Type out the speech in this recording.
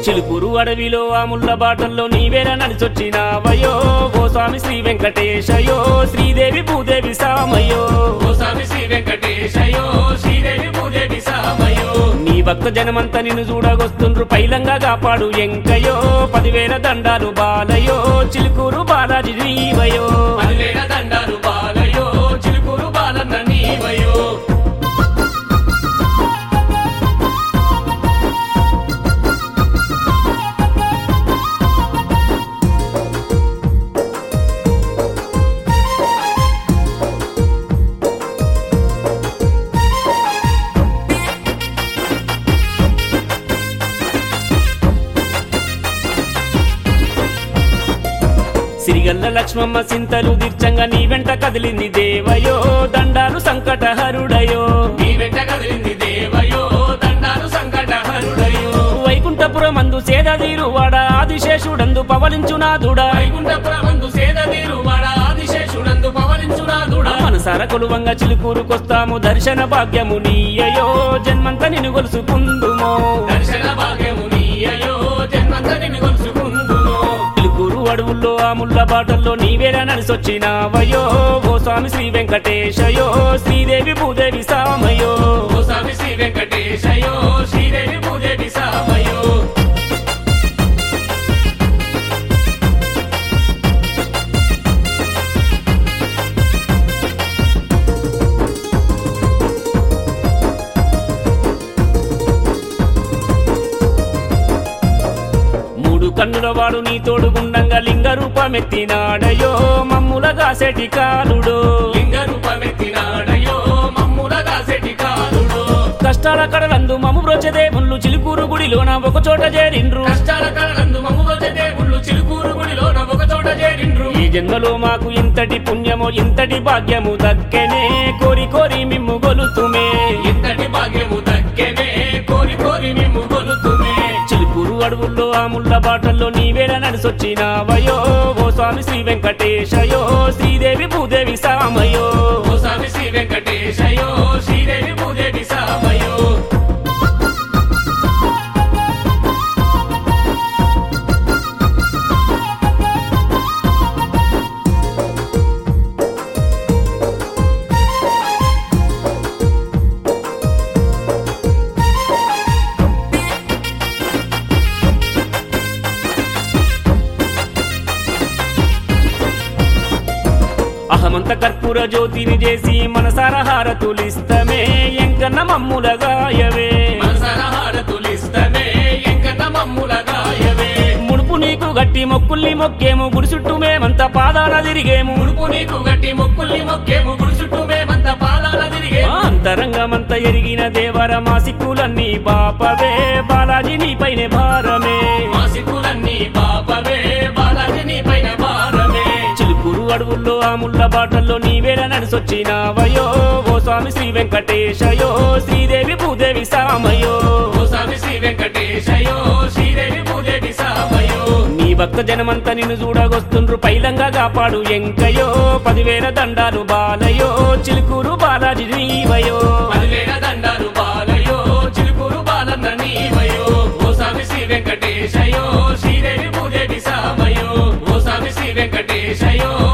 చిలుకూరు అడవిలో ఆ ముళ్ళ బాటల్లో నీవేర నడిచొచ్చినావయో ఓ స్వామి శ్రీ వెంకటేశయో శ్రీదేవి భూదేవి సామయో ఓ స్వామి శ్రీ వెంకటేశయో శ్రీదేవి భూదేవి సామయో నీ భక్త జనమంతా నిన్ను చూడగొస్తుండ్రు పైలంగా కాపాడు ఎంకయో పదివేల దండాలు బాలయో చిలుకూరు బాలాజీ నీవయో పదివేల దండాలు బాలయో చిలుకూరు బాలన్న నీవయో సిరిగల్ల లక్ష్మమ్మ సింతలు దీర్చంగా నీ వెంట కదిలింది దేవయో దండాలు సంకటహరుడయో నీ వెంట కదిలింది దేవయో దండాలు సంకటహరుడయో వైకుంఠపురం అందు సేదీరు వాడ ఆదిశేషుడందు పవలించునాదుడా వైకుంఠపురమందు సేద వాడ ఆదిశేషుడందు పవలించునాదుడా మనసార కొలువంగా చిలుకూరుకొస్తాము దర్శన భాగ్యము నీయయో జన్మంత నిన్ను గొలుసుకుందుమో దర్శన భాగ్యము నీయయో జన్మంత నిన్ను కొలుసుకుందును చిలుకూరు అడవుల్లో ఆ ముళ్ళ బాటల్లో నీవేరా నడిసొచ్చినావయో ఓ స్వామి శ్రీ వెంకటేశయో శ్రీదేవి భూదేవి సామయో ఓ స్వామి శ్రీ వెంకటేశయో శ్రీదేవి భూదేవి సామయో మూడు కన్నుల వాడు నీ తోడుగుండంగా లింగ రూపమెత్తినాడయో మమ్ముల గాసెటి కాలుడో లింగ రూపమెత్తినాడయో మమ్ముల దాసెటి కాలుడు కష్టాల కడలందు మమ్ము బ్రోచే దేవుళ్ళు చిలుకూరు గుడిలోన ఒక చోట చేరిండ్రు కష్టాల కళలందు మమ్ము వచ్చే దేవుళ్ళు చిలుకూరు గుడిలోన ఒక చోట చేరిండ్రు ఈ జన్మలో మాకు ఇంతటి పుణ్యమో ఇంతటి భాగ్యము దక్కెనే కోరి కోరి మిమ్ము గొలుతుమే ఇంతటి భాగ్యము దక్కెనే కోరి కోరి మిమ్ము కొలుతుమే చిలుకూరు అడవుల్లో ఆ ముళ్ళ బాటల్లో నీవేళ నడిసొచ్చినావయో ఓ స్వామి శ్రీ వెంకటేశయో శ్రీదేవి భూదేవి సామయో ఓ స్వామి శ్రీ వెంకటేశయో శ్రీదేవి భూదేవి సామయో అహమంత కర్పూర జ్యోతిని చేసి మనసార హారతులిస్తమే ఎంకన్న మమ్ముల గాయవే మనసర హారతులిస్తమే ఎంకన్న మమ్ముల గాయవే ముడుపు నీకు గట్టి మొక్కుల్ని మొక్కేము గుడి చుట్టూ మేమంత పాదాల తిరిగేము ముడుపు నీకు గట్టి మొక్కుల్ని మొక్కేము గుడి చుట్టూ మేమంత పాదాల తిరిగే ఆ అంతరంగమంత ఎరిగిన దేవర మా సిక్కులన్నీ బాపవే బాలాజీ నీపైనే భారమే మా సిక్కులన్నీ పాపవే బాలాజీ నీ పైన భారమే చిలుకూరు అడవుల్లో ఆ ముళ్ళ బాటల్లో నీవేళ నడిసొచ్చినావయో ఓ స్వామి శ్రీ వెంకటేశయో శ్రీదేవి భూదేవి సామయో ఓ స్వామి శ్రీ వెంకటేశయో శ్రీదేవి భూదేవి సామయో నీ భక్త జనమంతా నిన్ను చూడగొస్తుండ్రు పైలంగా కాపాడు ఎంకయో పదివేల దండాలు బాలయో చిలుకూరు బాలాజీ నీవయో పదివేల దండాలు బాలయో చిలుకూరు బాలన్న నీవయో ఓ స్వామి శ్రీ వెంకటేశయో శ్రీదేవి భూదేవి సామయో ఓ స్వామి శ్రీ వెంకటేశయో